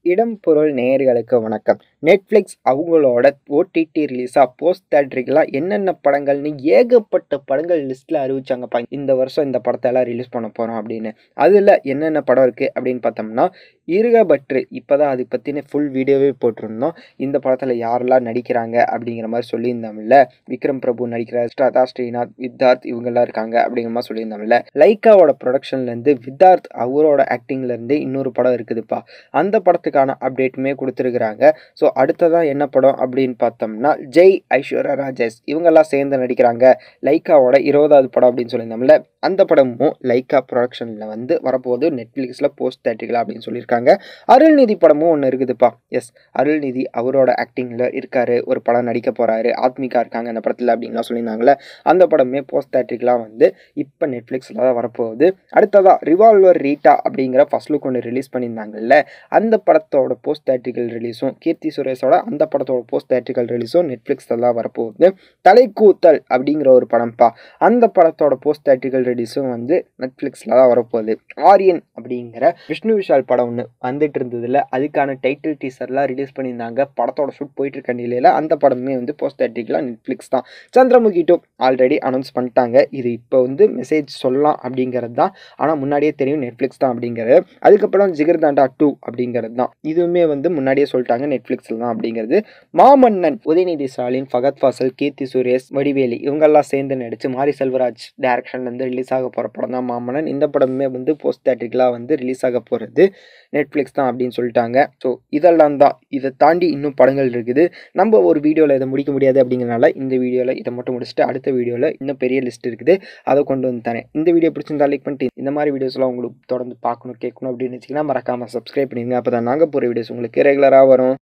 இடம் பொருள் நேயர்களுக்கு வணக்கம் நெட்ஃப்ளிக்ஸ் அவங்களோட ஓடிடி ரிலீஸாக போஸ்ட் தேட்ரிக்கெலாம் என்னென்ன படங்கள்னு ஏகப்பட்ட படங்கள் லிஸ்ட்டில் அறிவிச்சாங்கப்பா இந்த வருஷம் இந்த படத்தை எல்லாம் ரிலீஸ் பண்ண போகிறோம் அப்படின்னு அதில் என்னென்ன படம் இருக்குது அப்படின்னு பார்த்தோம்னா இருகபற்று இப்போ தான் அதை பற்றின ஃபுல் வீடியோவே போட்டிருந்தோம் இந்த படத்தில் யாரெல்லாம் நடிக்கிறாங்க அப்படிங்கிற மாதிரி சொல்லியிருந்தோம்ல விக்ரம் பிரபு நடிக்கிற ஸ்ரதா ஸ்ரீநாத் வித்தார்த் இவங்கெல்லாம் இருக்காங்க அப்படிங்கிற மாதிரி சொல்லியிருந்தோம்ல லைக்காவோட ப்ரொடக்ஷன்லேருந்து வித்தார்த் அவரோட ஆக்டிங்லேருந்து இன்னொரு படம் இருக்குதுப்பா அந்த படத்துக்கான அப்டேட்டுமே கொடுத்துருக்குறாங்க ஸோ அடுத்ததாக என்ன படம் அப்படின்னு பார்த்தோம்னா ஜெய் ஐஸ்வர்யா ராஜேஷ் இவங்கெல்லாம் சேர்ந்து நடிக்கிறாங்க லைக்காவோட இருபதாவது படம் அப்படின்னு சொல்லியிருந்தோம்ல அந்த படமும் லைக்கா ப்ரொடக்ஷனில் வந்து வரப்போகுது நெட்ஃப்ளிக்ஸில் போஸ்ட் தேட்டிக்கலா அப்படின்னு சொல்லியிருக்காங்க அருள்நிதி படமும் ஒன்று இருக்குதுப்பா எஸ் அருள்நிதி அவரோட ஆக்டிங்கில் இருக்காரு ஒரு படம் நடிக்க போகிறாரு ஆத்மிகா இருக்காங்க அந்த படத்தில் அப்படின்லாம் சொல்லியிருந்தாங்களே அந்த படமே போஸ்ட் தேட்டிக்கலாக வந்து இப்போ நெட்ஃப்ளிக்ஸில் தான் வரப்போகுது அடுத்ததாக ரிவால்வர் ரீட்டா அப்படிங்கிற ஃபர்ஸ்ட் லுக் ஒன்று ரிலீஸ் பண்ணியிருந்தாங்கல்ல அந்த படத்தோட போஸ்ட் தேட்ரிக்கல் ரிலீஸும் கீர்த்தி சுரேஷோட அந்த படத்தோட போஸ்ட் தேட்ரிக்கல் ரிலீஸும் நெட்ஃப்ளிக்ஸில் தான் வரப்போகுது தலைக்கூத்தல் அப்படிங்கிற ஒரு படம்ப்பா அந்த படத்தோட போஸ்ட் தேட்ரிக்கல் ரிலீஸும் வந்து நெட்ஃப்ளிக்ஸில் தான் வரப்போகுது ஆரியன் அப்படிங்கிற விஷ்ணு விஷால் படம் ஒன்று வந்துட்டு இருந்ததில்ல அதுக்கான டைட்டில் டீசர்லாம் ரிலீஸ் பண்ணியிருந்தாங்க படத்தோட ஷூட் போயிட்டு இருக்க நிலையில் அந்த படமே வந்து போஸ்ட் தேட்ரிக்கலாக நெட்ஃப்ளிக்ஸ் தான் சந்திரமுகி டூ ஆல்ரெடி அனௌன்ஸ் பண்ணிட்டாங்க இது இப்போ வந்து மெசேஜ் சொல்லலாம் அப்படிங்கிறது தான் ஆனால் முன்னாடியே தெரியும் நெட்ஃப்ளிக்ஸ் தான் அப்படிங்கிறது அதுக்கப்புறம் ஜிகர்தாண்டா டூ அப்படிங்கிறது தான் இதுவுமே வந்து முன்னாடியே சொல்லிட்டாங்க நெட்ஃப்ளிக்ஸில் தான் அப்படிங்கிறது மாமன்னன் உதயநிதி ஸ்டாலின் ஃபகத் ஃபாசல் கீர்த்தி சுரேஷ் வடிவேலி இவங்கெல்லாம் சேர்ந்து நடித்து மாரி செல்வராஜ் டேரக்ஷன்லேருந்து ரிலீஸ் ஆக போகிற படம் தான் மாமன்னன் இந்த படமே வந்து போஸ்ட் தேட்ரிக்கலாக வந்து ரிலீஸ் ஆக போகிறது நெட்ஃப்ளிக்ஸ் தான் அப்படின்னு சொல்லிட்டாங்க ஸோ இதெல்லாம் தான் இதை தாண்டி இன்னும் படங்கள் இருக்குது நம்ம ஒரு வீடியோவில் இதை முடிக்க முடியாது அப்படிங்கிறனால இந்த வீடியோவில் இதை மட்டும் முடிச்சுட்டு அடுத்த வீடியோவில் இன்னும் பெரிய லிஸ்ட் இருக்குது அதை கொண்டு வந்து தரேன் இந்த வீடியோ பிடிச்சிருந்தா லைக் பண்ணிட்டு இந்த மாதிரி வீடியோஸ்லாம் உங்களுக்கு தொடர்ந்து பார்க்கணும் கேட்கணும் அப்படின்னு வச்சிங்கன்னா மறக்காமல் சப்ஸ்கிரைப் பண்ணிடுங்க அப்போ தான் நாங்கள் போகிற வீடியோஸ் உங்களுக்கு ரெகுலராக வரும்